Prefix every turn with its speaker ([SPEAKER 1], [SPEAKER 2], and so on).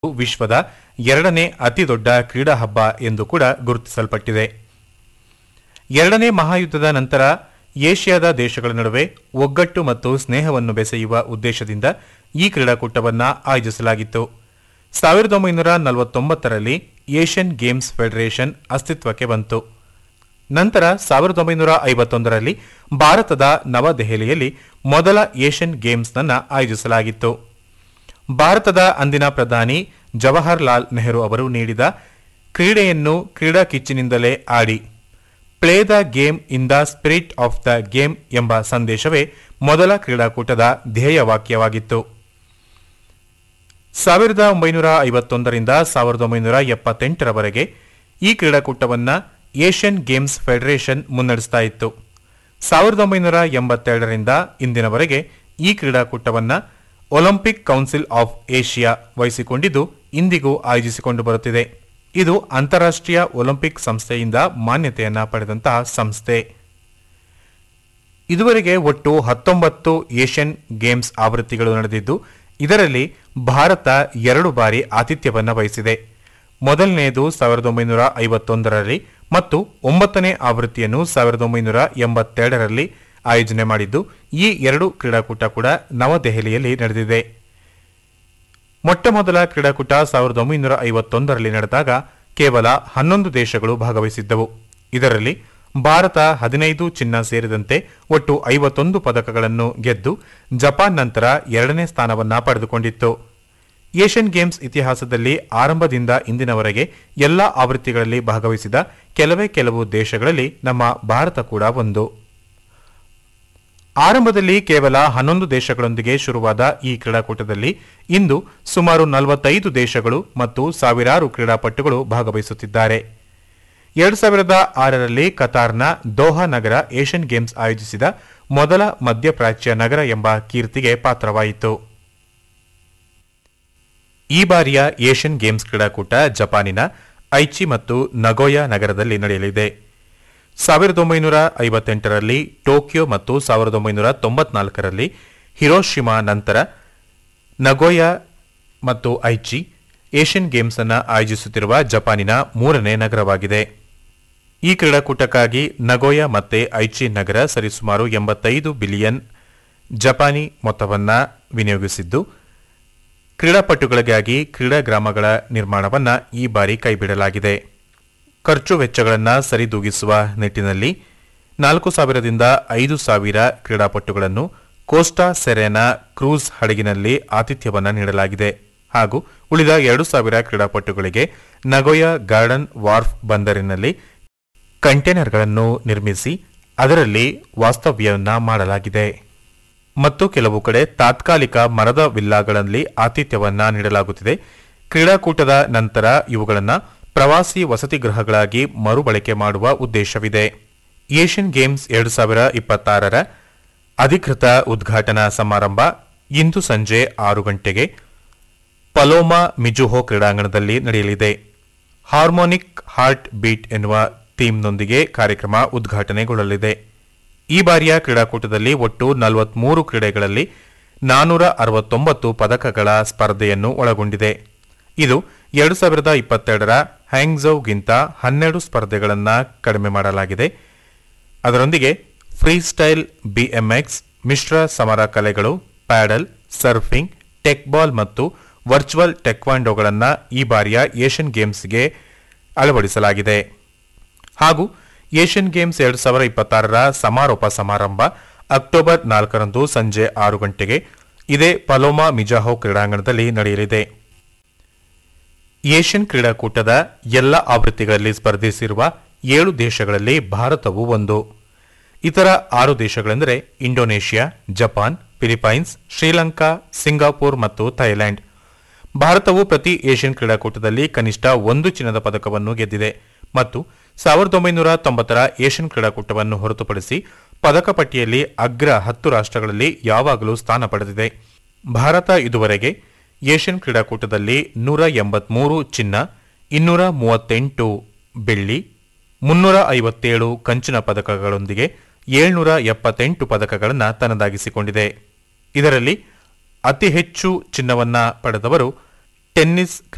[SPEAKER 1] ವಿಶ್ವದ ಎರಡನೇ ಅತಿದೊಡ್ಡ ಕ್ರೀಡಾ ಹಬ್ಬ ಎಂದು ಕೂಡ ಗುರುತಿಸಲ್ಪಟ್ಟಿದೆ ಎರಡನೇ ಮಹಾಯುದ್ಧದ ನಂತರ ಏಷ್ಯಾದ ದೇಶಗಳ ನಡುವೆ ಒಗ್ಗಟ್ಟು ಮತ್ತು ಸ್ನೇಹವನ್ನು ಬೆಸೆಯುವ ಉದ್ದೇಶದಿಂದ ಈ ಕ್ರೀಡಾಕೂಟವನ್ನು ಆಯೋಜಿಸಲಾಗಿತ್ತು ಸಾವಿರದ ಒಂಬೈನೂರ ನಲವತ್ತೊಂಬತ್ತರಲ್ಲಿ ಏಷ್ಯನ್ ಗೇಮ್ಸ್ ಫೆಡರೇಷನ್ ಅಸ್ತಿತ್ವಕ್ಕೆ ಬಂತು ನಂತರ ಸಾವಿರದ ಒಂಬೈನೂರ ಐವತ್ತೊಂದರಲ್ಲಿ ಭಾರತದ ನವದೆಹಲಿಯಲ್ಲಿ ಮೊದಲ ಏಷ್ಯನ್ ಗೇಮ್ಸ್ನನ್ನು ಆಯೋಜಿಸಲಾಗಿತ್ತು ಭಾರತದ ಅಂದಿನ ಪ್ರಧಾನಿ ಜವಾಹರ್ಲಾಲ್ ನೆಹರು ಅವರು ನೀಡಿದ ಕ್ರೀಡೆಯನ್ನು ಕ್ರೀಡಾ ಕಿಚ್ಚಿನಿಂದಲೇ ಆಡಿ play the game in the spirit of the game ಎಂಬ ಸಂದೇಶವೇ ಮೊದಲ ಕ್ರೀಡಾಕೂಟದ ಧ್ಯೇಯವಾಕ್ಯವಾಗಿತ್ತು ಸಾವಿರದ ಒಂಬೈನೂರ ಐವತ್ತೊಂದರಿಂದ ಸಾವಿರದ ಒಂಬೈನೂರ ಎಪ್ಪತ್ತೆಂಟರವರೆಗೆ ಈ ಕ್ರೀಡಾಕೂಟವನ್ನು ಏಷ್ಯನ್ ಗೇಮ್ಸ್ ಫೆಡರೇಷನ್ ಮುನ್ನಡೆಸ್ತಾ ಇತ್ತು ಸಾವಿರದ ಒಂಬೈನೂರ ಎಂಬತ್ತೆರಡರಿಂದ ಇಂದಿನವರೆಗೆ ಈ ಕ್ರೀಡಾಕೂಟವನ್ನು ಒಲಿಂಪಿಕ್ ಕೌನ್ಸಿಲ್ ಆಫ್ ಏಷ್ಯಾ ವಹಿಸಿಕೊಂಡಿದ್ದು ಇಂದಿಗೂ ಆಯೋಜಿಸಿಕೊಂಡು ಬರುತ್ತಿದೆ ಇದು ಅಂತಾರಾಷ್ಟ್ರೀಯ ಒಲಿಂಪಿಕ್ ಸಂಸ್ಥೆಯಿಂದ ಮಾನ್ಯತೆಯನ್ನ ಪಡೆದಂತಹ ಸಂಸ್ಥೆ ಇದುವರೆಗೆ ಒಟ್ಟು ಹತ್ತೊಂಬತ್ತು ಏಷ್ಯನ್ ಗೇಮ್ಸ್ ಆವೃತ್ತಿಗಳು ನಡೆದಿದ್ದು ಇದರಲ್ಲಿ ಭಾರತ ಎರಡು ಬಾರಿ ಆತಿಥ್ಯವನ್ನು ವಹಿಸಿದೆ ಮೊದಲನೆಯದು ಸಾವಿರದ ಒಂಬೈನೂರ ಐವತ್ತೊಂದರಲ್ಲಿ ಮತ್ತು ಒಂಬತ್ತನೇ ಆವೃತ್ತಿಯನ್ನು ಸಾವಿರದ ಒಂಬೈನೂರ ಎಂಬತ್ತೆರಡರಲ್ಲಿ ಆಯೋಜನೆ ಮಾಡಿದ್ದು ಈ ಎರಡು ಕ್ರೀಡಾಕೂಟ ಕೂಡ ನವದೆಹಲಿಯಲ್ಲಿ ನಡೆದಿದೆ ಮೊಟ್ಟ ಮೊದಲ ಕ್ರೀಡಾಕೂಟ ಸಾವಿರದ ಒಂಬೈನೂರ ಐವತ್ತೊಂದರಲ್ಲಿ ನಡೆದಾಗ ಕೇವಲ ಹನ್ನೊಂದು ದೇಶಗಳು ಭಾಗವಹಿಸಿದ್ದವು ಇದರಲ್ಲಿ ಭಾರತ ಹದಿನೈದು ಚಿನ್ನ ಸೇರಿದಂತೆ ಒಟ್ಟು ಐವತ್ತೊಂದು ಪದಕಗಳನ್ನು ಗೆದ್ದು ಜಪಾನ್ ನಂತರ ಎರಡನೇ ಸ್ಥಾನವನ್ನ ಪಡೆದುಕೊಂಡಿತ್ತು ಏಷ್ಯನ್ ಗೇಮ್ಸ್ ಇತಿಹಾಸದಲ್ಲಿ ಆರಂಭದಿಂದ ಇಂದಿನವರೆಗೆ ಎಲ್ಲಾ ಆವೃತ್ತಿಗಳಲ್ಲಿ ಭಾಗವಹಿಸಿದ ಕೆಲವೇ ಕೆಲವು ದೇಶಗಳಲ್ಲಿ ನಮ್ಮ ಭಾರತ ಕೂಡ ಒಂದು ಆರಂಭದಲ್ಲಿ ಕೇವಲ ಹನ್ನೊಂದು ದೇಶಗಳೊಂದಿಗೆ ಶುರುವಾದ ಈ ಕ್ರೀಡಾಕೂಟದಲ್ಲಿ ಇಂದು ಸುಮಾರು ನಲವತ್ತೈದು ದೇಶಗಳು ಮತ್ತು ಸಾವಿರಾರು ಕ್ರೀಡಾಪಟುಗಳು ಭಾಗವಹಿಸುತ್ತಿದ್ದಾರೆ ಎರಡು ಸಾವಿರದ ಆರರಲ್ಲಿ ಕತಾರ್ನ ದೋಹಾ ನಗರ ಏಷ್ಯನ್ ಗೇಮ್ಸ್ ಆಯೋಜಿಸಿದ ಮೊದಲ ಮಧ್ಯಪ್ರಾಚ್ಯ ನಗರ ಎಂಬ ಕೀರ್ತಿಗೆ ಪಾತ್ರವಾಯಿತು ಈ ಬಾರಿಯ ಏಷ್ಯನ್ ಗೇಮ್ಸ್ ಕ್ರೀಡಾಕೂಟ ಜಪಾನಿನ ಐಚಿ ಮತ್ತು ನಗೋಯಾ ನಗರದಲ್ಲಿ ನಡೆಯಲಿದೆ ಸಾವಿರದ ಒಂಬೈನೂರ ಐವತ್ತೆಂಟರಲ್ಲಿ ಟೋಕಿಯೋ ಮತ್ತು ಸಾವಿರದ ಒಂಬೈನೂರ ತೊಂಬತ್ನಾಲ್ಕರಲ್ಲಿ ಹಿರೋಶಿಮಾ ನಂತರ ನಗೋಯಾ ಮತ್ತು ಐಚಿ ಏಷ್ಯನ್ ಗೇಮ್ಸ್ ಅನ್ನು ಆಯೋಜಿಸುತ್ತಿರುವ ಜಪಾನಿನ ಮೂರನೇ ನಗರವಾಗಿದೆ ಈ ಕ್ರೀಡಾಕೂಟಕ್ಕಾಗಿ ನಗೋಯಾ ಮತ್ತೆ ಐಚಿ ನಗರ ಸರಿಸುಮಾರು ಎಂಬತ್ತೈದು ಬಿಲಿಯನ್ ಜಪಾನಿ ಮೊತ್ತವನ್ನು ವಿನಿಯೋಗಿಸಿದ್ದು ಕ್ರೀಡಾಪಟುಗಳಿಗಾಗಿ ಕ್ರೀಡಾ ಗ್ರಾಮಗಳ ನಿರ್ಮಾಣವನ್ನು ಈ ಬಾರಿ ಕೈಬಿಡಲಾಗಿದೆ ಖರ್ಚು ವೆಚ್ಚಗಳನ್ನು ಸರಿದೂಗಿಸುವ ನಿಟ್ಟಿನಲ್ಲಿ ನಾಲ್ಕು ಸಾವಿರದಿಂದ ಐದು ಸಾವಿರ ಕ್ರೀಡಾಪಟುಗಳನ್ನು ಕೋಸ್ಟಾ ಸೆರೆನಾ ಕ್ರೂಸ್ ಹಡಗಿನಲ್ಲಿ ಆತಿಥ್ಯವನ್ನು ನೀಡಲಾಗಿದೆ ಹಾಗೂ ಉಳಿದ ಎರಡು ಸಾವಿರ ಕ್ರೀಡಾಪಟುಗಳಿಗೆ ನಗೋಯಾ ಗಾರ್ಡನ್ ವಾರ್ಫ್ ಬಂದರಿನಲ್ಲಿ ಕಂಟೈನರ್ಗಳನ್ನು ನಿರ್ಮಿಸಿ ಅದರಲ್ಲಿ ವಾಸ್ತವ್ಯವನ್ನ ಮಾಡಲಾಗಿದೆ ಮತ್ತು ಕೆಲವು ಕಡೆ ತಾತ್ಕಾಲಿಕ ಮರದ ವಿಲ್ಲಾಗಳಲ್ಲಿ ಆತಿಥ್ಯವನ್ನ ನೀಡಲಾಗುತ್ತಿದೆ ಕ್ರೀಡಾಕೂಟದ ನಂತರ ಇವುಗಳನ್ನು ಪ್ರವಾಸಿ ವಸತಿ ಗೃಹಗಳಾಗಿ ಮರುಬಳಕೆ ಮಾಡುವ ಉದ್ದೇಶವಿದೆ ಏಷ್ಯನ್ ಗೇಮ್ಸ್ ಎರಡು ಸಾವಿರ ಇಪ್ಪತ್ತಾರರ ಅಧಿಕೃತ ಉದ್ಘಾಟನಾ ಸಮಾರಂಭ ಇಂದು ಸಂಜೆ ಆರು ಗಂಟೆಗೆ ಪಲೋಮಾ ಮಿಜುಹೋ ಕ್ರೀಡಾಂಗಣದಲ್ಲಿ ನಡೆಯಲಿದೆ ಹಾರ್ಮೋನಿಕ್ ಹಾರ್ಟ್ ಬೀಟ್ ಎನ್ನುವ ಥೀಮ್ನೊಂದಿಗೆ ಕಾರ್ಯಕ್ರಮ ಉದ್ಘಾಟನೆಗೊಳ್ಳಲಿದೆ ಈ ಬಾರಿಯ ಕ್ರೀಡಾಕೂಟದಲ್ಲಿ ಒಟ್ಟು ನಲವತ್ಮೂರು ಕ್ರೀಡೆಗಳಲ್ಲಿ ನಾನೂರ ಅರವತ್ತೊಂಬತ್ತು ಪದಕಗಳ ಸ್ಪರ್ಧೆಯನ್ನು ಒಳಗೊಂಡಿದೆ ಇದು ಎರಡು ಸಾವಿರದ ಇಪ್ಪತ್ತೆರಡರ ಹ್ಯಾಂಗ್ಝೌಗಿಂತ ಹನ್ನೆರಡು ಸ್ಪರ್ಧೆಗಳನ್ನು ಕಡಿಮೆ ಮಾಡಲಾಗಿದೆ ಅದರೊಂದಿಗೆ ಫ್ರೀಸ್ಟೈಲ್ ಬಿಎಂಎಕ್ಸ್ ಮಿಶ್ರ ಸಮರ ಕಲೆಗಳು ಪ್ಯಾಡಲ್ ಸರ್ಫಿಂಗ್ ಟೆಕ್ಬಾಲ್ ಮತ್ತು ವರ್ಚುವಲ್ ಟೆಕ್ವಾಂಡೋಗಳನ್ನು ಈ ಬಾರಿಯ ಏಷ್ಯನ್ ಗೇಮ್ಸ್ಗೆ ಅಳವಡಿಸಲಾಗಿದೆ ಹಾಗೂ ಏಷ್ಯನ್ ಗೇಮ್ಸ್ ಎರಡು ಸಾವಿರ ಇಪ್ಪತ್ತಾರರ ಸಮಾರೋಪ ಸಮಾರಂಭ ಅಕ್ಟೋಬರ್ ನಾಲ್ಕರಂದು ಸಂಜೆ ಆರು ಗಂಟೆಗೆ ಇದೇ ಪಲೋಮಾ ಮಿಜಾಹೋ ಕ್ರೀಡಾಂಗಣದಲ್ಲಿ ನಡೆಯಲಿದೆ ಏಷ್ಯನ್ ಕ್ರೀಡಾಕೂಟದ ಎಲ್ಲ ಆವೃತ್ತಿಗಳಲ್ಲಿ ಸ್ಪರ್ಧಿಸಿರುವ ಏಳು ದೇಶಗಳಲ್ಲಿ ಭಾರತವು ಒಂದು ಇತರ ಆರು ದೇಶಗಳೆಂದರೆ Indonesia Japan Philippines Sri Lanka Singapore ಮತ್ತು ಥೈಲ್ಯಾಂಡ್ ಭಾರತವು ಪ್ರತಿ ಏಷ್ಯನ್ ಕ್ರೀಡಾಕೂಟದಲ್ಲಿ ಕನಿಷ್ಠ ಒಂದು ಚಿನ್ನದ ಪದಕವನ್ನು ಗೆದ್ದಿದೆ ಮತ್ತು ಸಾವಿರದ ಒಂಬೈನೂರ ತೊಂಬತ್ತರ ಏಷ್ಯನ್ ಕ್ರೀಡಾಕೂಟವನ್ನು ಹೊರತುಪಡಿಸಿ ಪದಕ ಪಟ್ಟಿಯಲ್ಲಿ ಅಗ್ರ ಹತ್ತು ರಾಷ್ಟ್ರಗಳಲ್ಲಿ ಯಾವಾಗಲೂ ಸ್ಥಾನ ಪಡೆದಿದೆ ಭಾರತ ಇದುವರೆಗೆ ಏಷ್ಯನ್ ಕ್ರೀಡಾಕೂಟದಲ್ಲಿ ನೂರ ಎಂಬತ್ಮೂರು ಚಿನ್ನ ಇನ್ನೂರ ಮೂವತ್ತೆಂಟು ಬೆಳ್ಳಿ ಮುನ್ನೂರ ಐವತ್ತೇಳು ಕಂಚಿನ ಪದಕಗಳೊಂದಿಗೆ ಏಳ್ನೂರ ಎಪ್ಪತ್ತೆಂಟು ಪದಕಗಳನ್ನು ತನ್ನದಾಗಿಸಿಕೊಂಡಿದೆ ಇದರಲ್ಲಿ ಅತಿ ಹೆಚ್ಚು ಚಿನ್ನವನ್ನ ಪಡೆದವರು ಟೆನ್ನಿಸ್